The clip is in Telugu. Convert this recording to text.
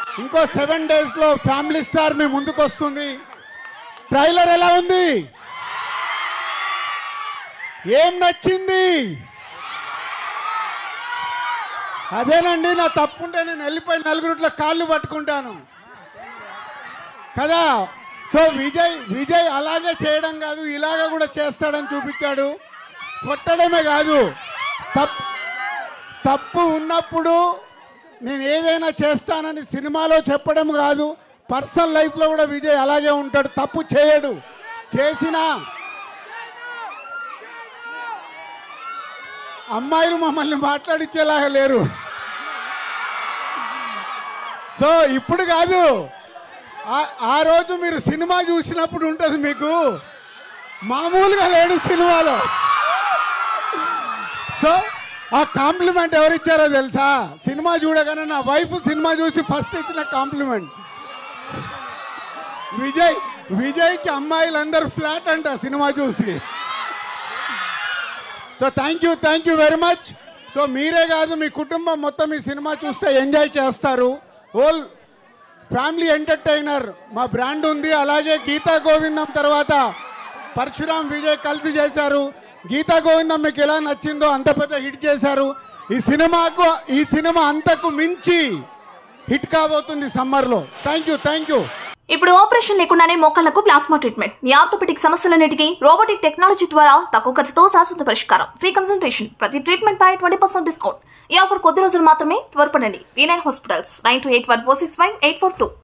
ఇంకో సెవెన్ డేస్ లో ఫ్యామిలీ స్టార్ మీ ముందుకు వస్తుంది ట్రైలర్ ఎలా ఉంది ఏం నచ్చింది అదేనండి నా తప్పుంటే నేను వెళ్ళిపోయి నలుగురిట్లో కాళ్ళు పట్టుకుంటాను కదా సో విజయ్ విజయ్ అలాగే చేయడం కాదు ఇలాగ కూడా చేస్తాడని చూపించాడు కొట్టడమే కాదు తప్పు తప్పు ఉన్నప్పుడు నేను ఏదైనా చేస్తానని సినిమాలో చెప్పడం కాదు పర్సనల్ లైఫ్లో కూడా విజయ్ అలాగే ఉంటాడు తప్పు చేయడు చేసినా అమ్మాయిలు మమ్మల్ని మాట్లాడించేలాగా లేరు సో ఇప్పుడు కాదు ఆ- ఆ రోజు మీరు సినిమా చూసినప్పుడు ఉంటుంది మీకు మామూలుగా లేడు సినిమాలో సో ఆ కాంప్లిమెంట్ ఎవరిచ్చారో తెలుసా సినిమా చూడగానే నా వైఫ్ సినిమా చూసి ఫస్ట్ ఇచ్చిన కాంప్లిమెంట్ విజయ్ విజయ్కి అమ్మాయిలందరూ ఫ్లాట్ అంట సినిమా చూసి so thank you thank you very much so మీరే కాదు మీ కుటుంబం మొత్తం ఈ సినిమా చూస్తే ఎంజాయ్ చేస్తారు హోల్ ఫ్యామిలీ ఎంటర్టైనర్ మా బ్రాండ్ ఉంది అలాగే గీతా గోవిందం తర్వాత పరశురామ్ విజయ్ కలిసి చేశారు గీతా గోవిందం మీకు ఎలా నచ్చిందో అంత పెద్ద హిట్ చేశారు ఈ సినిమాకు ఈ సినిమా అంతకు మించి హిట్ కాబోతుంది సమ్మర్లో థ్యాంక్ యూ థ్యాంక్ యూ ఇప్పుడు ఆపరేషన్ లేకుండానే మోకాళ్లకు ప్లాస్మా ట్రీట్మెంట్ మీ ఆర్థోపెటిక్ సమస్యలన్నిటికీ రోబోటిక్ టెక్నాలజీ ద్వారా తక్కువ ఖర్చుతో శాశ్వత పరిష్కారం ఫ్రీ కన్సల్టేషన్ ప్రతి ట్రీట్మెంట్ పై ట్వంటీ పర్సెంట్ డిస్కౌంట్ ఈ ఆఫర్ కొద్ది రోజులు మాత్రమే త్వరపడండి V nine hospitals nine two eight one four six five eight four two